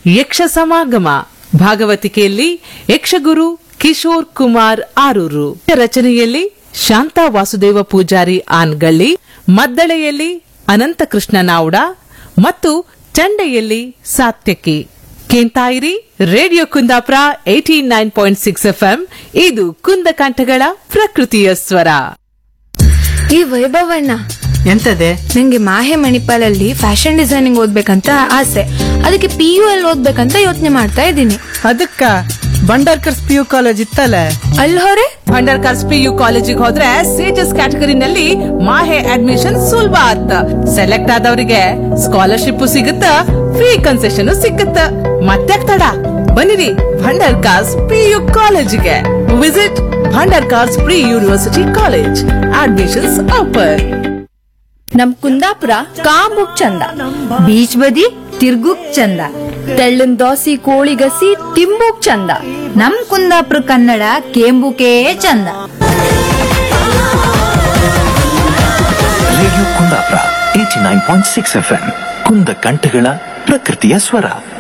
ಯಕ್ಷ ಸಮಾಗಮ ಭಾಗವತಿಕೆಯಲ್ಲಿ ಯಕ್ಷಗುರು ಕಿಶೋರ್ ಕುಮಾರ್ ಆರೂರು ರಚನೆಯಲ್ಲಿ ಶಾಂತಾ ವಾಸುದೇವ ಪೂಜಾರಿ ಆನ್ಗಳ್ಳಿ ಮದ್ದಳೆಯಲ್ಲಿ ಅನಂತಕೃಷ್ಣ ನಾವುಡ ಮತ್ತು ಚಂಡೆಯಲ್ಲಿ ಸಾತ್ಯಕಿ ಕೇಂತಾಯಿರಿ radio Kundapura eighty nine point six FM ಇದು ಕುಂದಕಂಠಗಳ ಪ್ರಕೃತಿಯ ಸ್ವರ ಈ ವೈಭವಣ್ಣ ಎಂತದೆ ನಂಗೆ ಮಾಹೆ ಮಣಿಪಾಲಲ್ಲಿ ಫ್ಯಾಷನ್ ಡಿಸೈನಿಂಗ್ ಓದ್ಬೇಕಂತ ಆಸೆ ಅದಕ್ಕೆ ಪಿ ಯು ಎಲ್ ಓದ್ಬೇಕಂತ ಯೋಚನೆ ಮಾಡ್ತಾ ಇದ್ದೀನಿ ಅದಕ್ಕ ಬಂಡರ್ಕರ್ಸ್ ಪಿ ಯು ಕಾಲೇಜ್ ಇತ್ತಲ್ಲ ಅಲ್ಲಿ ಹೊರೆ ಅಂಡರ್ ಕಾರ್ಸ್ ಪಿ ಯು ಕಾಲೇಜಿಗೆ ಹೋದ್ರೆ ಸೇಜಸ್ ಕ್ಯಾಟಗರಿನಲ್ಲಿ ಮಾಹೆ ಅಡ್ಮಿಷನ್ ಸುಲಭ ಆತ ಸೆಲೆಕ್ಟ್ ಆದವರಿಗೆ ಸ್ಕಾಲರ್ಶಿಪ್ ಸಿಗುತ್ತ ಫ್ರೀ ಕನ್ಸೆಷನ್ ಸಿಗುತ್ತ ಮತ್ತೆ ತಡ ಬನ್ನಿರಿ ಭಂಡರ್ ಕಾರ್ಸ್ ಪಿ ಯು ಕಾಲೇಜಿಗೆ visit Bhandarkars pre university college admissions offer ನಮ್ ಕುಂದಾಪುರ ಕಾಂಬುಕ್ ಚಂದ ಬೀಚ್ ಬದಿ ತಿರ್ಗುಕ್ ಚಂದ ತೆಳ್ಳನ್ ದೋಸಿ ಕೋಳಿ ಗಸಿ ತಿಂಬುಕ್ ಚಂದ ನಮ್ ಕುಂದಾಪುರ ಕನ್ನಡ ಕೇಂಬುಕೇ ಚಂದ radio Kundapura eighty nine point six F M ಕುಂದ ಕಂಠಗಳ ಪ್ರಕೃತಿಯ ಸ್ವರ